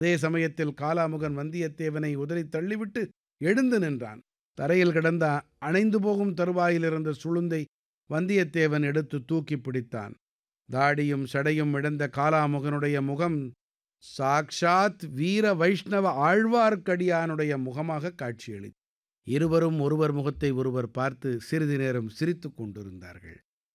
அதே சமயத்தில் காலாமுகன் வந்தியத்தேவனை உதறித் தள்ளிவிட்டு எழுந்து நின்றான் தரையில் கிடந்த அணைந்து போகும் தருவாயில் இருந்த சுளுந்தை வந்தியத்தேவன் எடுத்து தூக்கி பிடித்தான் தாடியும் சடையும் இழந்த காலாமுகனுடைய முகம் சாக்ஷாத் வீர வைஷ்ணவ ஆழ்வார்க்கடியானுடைய முகமாக காட்சியளித்தது இருவரும் ஒருவர் முகத்தை ஒருவர் பார்த்து சிறிது நேரம் சிரித்துக் கொண்டிருந்தார்கள்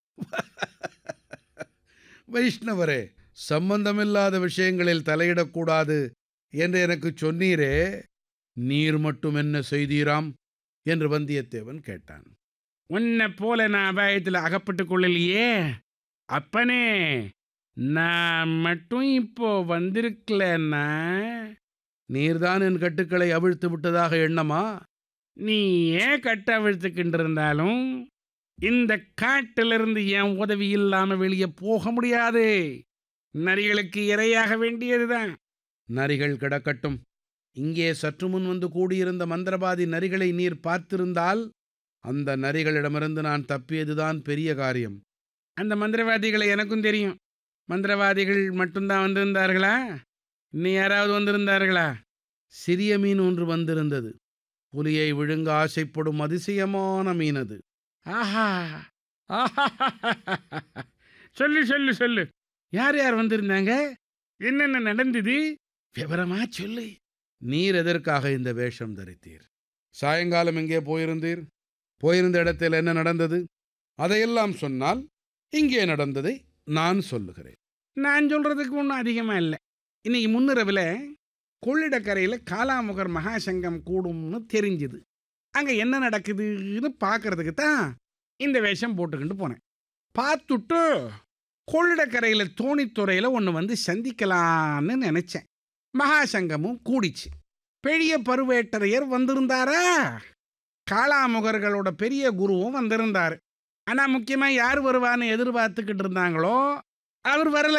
வைஷ்ணவரே சம்பந்தமில்லாத விஷயங்களில் தலையிடக்கூடாது என்று எனக்கு சொன்னீரே நீர் மட்டும் என்ன செய்தீராம் என்று வந்தியத்தேவன் கேட்டான் உன்னை போல நான் அபாயத்தில் அகப்பட்டுக் கொள்ளலையே அப்பனே நான் மட்டும் இப்போ வந்திருக்கலன்னா நீர்தான் என் கட்டுக்களை அவிழ்த்து விட்டதாக எண்ணமா நீ ஏன் கட்ட அவிழ்த்துக்கிட்டு இருந்தாலும் இந்த காட்டிலிருந்து என் உதவி இல்லாம வெளியே போக முடியாது நரிகளுக்கு இரையாக வேண்டியதுதான் நரிகள் கிடக்கட்டும் இங்கே சற்று முன் வந்து கூடியிருந்த மந்திரவாதி நரிகளை நீர் பார்த்திருந்தால் அந்த நரிகளிடமிருந்து நான் தப்பியதுதான் பெரிய காரியம் அந்த மந்திரவாதிகளை எனக்கும் தெரியும் மந்திரவாதிகள் மட்டும்தான் வந்திருந்தார்களா இன்னும் யாராவது வந்திருந்தார்களா சிறிய மீன் ஒன்று வந்திருந்தது புலியை விழுங்க ஆசைப்படும் அதிசயமான மீன் அது ஆஹா ஆஹா சொல்லு சொல்லு சொல்லு யார் யார் வந்திருந்தாங்க என்னென்ன நடந்தது விவரமா சொல்லு நீர் எதற்காக இந்த வேஷம் தரித்தீர் சாயங்காலம் எங்கே போயிருந்தீர் போயிருந்த இடத்தில் என்ன நடந்தது அதையெல்லாம் சொன்னால் இங்கே நடந்ததை நான் சொல்லுகிறேன் நான் சொல்றதுக்கு ஒன்றும் அதிகமாக இல்லை இன்னைக்கு முன்னிரவில் கொள்ளிடக்கரையில் காலாமுகர் மகாசங்கம் கூடும்னு தெரிஞ்சுது அங்கே என்ன நடக்குதுன்னு பார்க்கறதுக்கு தான் இந்த வேஷம் போட்டுக்கிட்டு போனேன் பார்த்துட்டு கொள்ளிடக்கரையில் தோணித்துறையில் ஒன்று வந்து சந்திக்கலான்னு நினச்சேன் மகாசங்கமும் கூடிச்சு பெரிய பருவேட்டரையர் வந்திருந்தாரா காளாமுகர்களோட பெரிய குருவும் வந்திருந்தார் ஆனால் முக்கியமாக யார் வருவான்னு எதிர்பார்த்துக்கிட்டு இருந்தாங்களோ அவர் வரல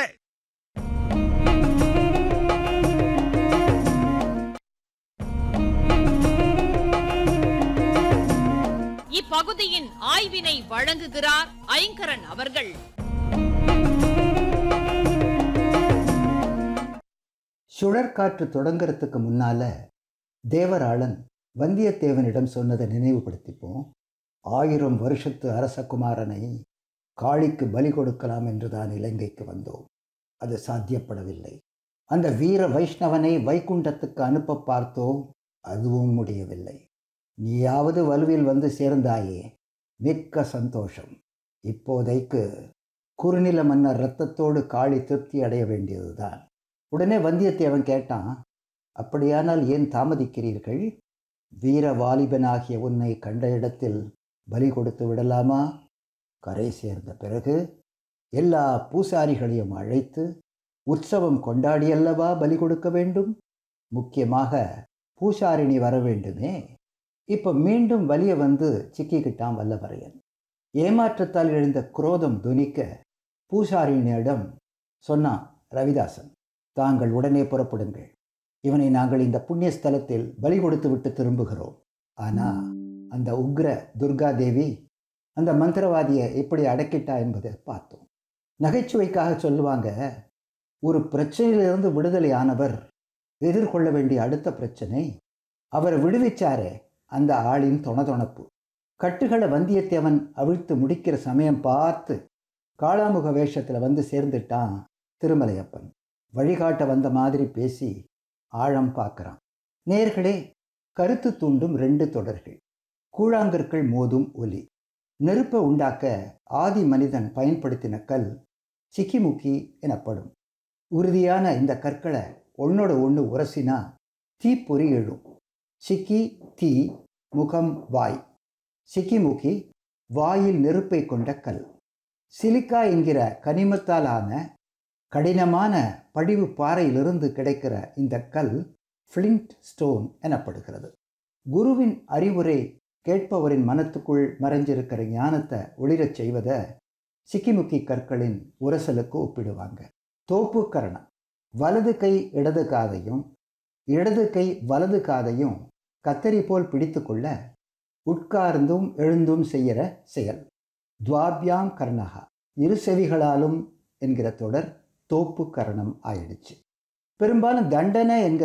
இப்பகுதியின் ஆய்வினை வழங்குகிறார் ஐங்கரன் அவர்கள் சுழற்காற்று தொடங்கறதுக்கு முன்னால தேவராளன் வந்தியத்தேவனிடம் சொன்னதை நினைவுபடுத்திப்போம் ஆயிரம் வருஷத்து அரசகுமாரனை காளிக்கு பலி கொடுக்கலாம் என்றுதான் இலங்கைக்கு வந்தோம் அது சாத்தியப்படவில்லை அந்த வீர வைஷ்ணவனை வைகுண்டத்துக்கு அனுப்ப பார்த்தோம் அதுவும் முடியவில்லை நீயாவது வலுவில் வந்து சேர்ந்தாயே மிக்க சந்தோஷம் இப்போதைக்கு குறுநில மன்னர் இரத்தத்தோடு காளி திருப்தி அடைய வேண்டியதுதான் உடனே வந்தியத்தேவன் கேட்டான் அப்படியானால் ஏன் தாமதிக்கிறீர்கள் வீர வாலிபனாகிய உன்னை கண்ட இடத்தில் பலி கொடுத்து விடலாமா கரை சேர்ந்த பிறகு எல்லா பூசாரிகளையும் அழைத்து உற்சவம் கொண்டாடியல்லவா பலி கொடுக்க வேண்டும் முக்கியமாக பூசாரிணி வர வேண்டுமே இப்போ மீண்டும் வலிய வந்து சிக்கிக்கிட்டான் வல்லவரையன் ஏமாற்றத்தால் எழுந்த குரோதம் துணிக்க பூசாரிணியிடம் சொன்னான் ரவிதாசன் தாங்கள் உடனே புறப்படுங்கள் இவனை நாங்கள் இந்த புண்ணிய ஸ்தலத்தில் பலி கொடுத்து விட்டு திரும்புகிறோம் ஆனா அந்த உக்ர துர்கா தேவி அந்த மந்திரவாதியை எப்படி அடக்கிட்டா என்பதை பார்த்தோம் நகைச்சுவைக்காக சொல்லுவாங்க ஒரு பிரச்சனையிலிருந்து விடுதலை ஆனவர் எதிர்கொள்ள வேண்டிய அடுத்த பிரச்சனை அவரை விடுவிச்சாரே அந்த ஆளின் தொணதொணப்பு கட்டுகளை வந்தியத்தேவன் அவிழ்த்து முடிக்கிற சமயம் பார்த்து காளாமுக வேஷத்தில் வந்து சேர்ந்துட்டான் திருமலையப்பன் வழிகாட்ட வந்த மாதிரி பேசி ஆழம் பார்க்குறான் நேர்களே கருத்து தூண்டும் ரெண்டு தொடர்கள் கூழாங்கற்கள் மோதும் ஒலி நெருப்பை உண்டாக்க ஆதி மனிதன் பயன்படுத்தின கல் சிக்கிமுக்கி எனப்படும் உறுதியான இந்த கற்களை ஒன்னோட ஒன்று உரசினா தீப்பொறி எழும் சிக்கி தீ முகம் வாய் சிக்கிமுக்கி வாயில் நெருப்பை கொண்ட கல் சிலிக்கா என்கிற கனிமத்தால் ஆன கடினமான படிவு பாறையிலிருந்து கிடைக்கிற இந்த கல் ஃப்ளிண்ட் ஸ்டோன் எனப்படுகிறது குருவின் அறிவுரை கேட்பவரின் மனத்துக்குள் மறைஞ்சிருக்கிற ஞானத்தை ஒளிரச் செய்வதை சிக்கிமுக்கி கற்களின் உரசலுக்கு ஒப்பிடுவாங்க தோப்பு கரணம் வலது கை இடது காதையும் இடது கை வலது காதையும் கத்தரி போல் பிடித்து கொள்ள உட்கார்ந்தும் எழுந்தும் செய்கிற செயல் துவாபியாம் கர்ணகா இரு செவிகளாலும் என்கிற தொடர் தோப்பு கரணம் ஆயிடுச்சு பெரும்பாலும் தண்டனை என்கிற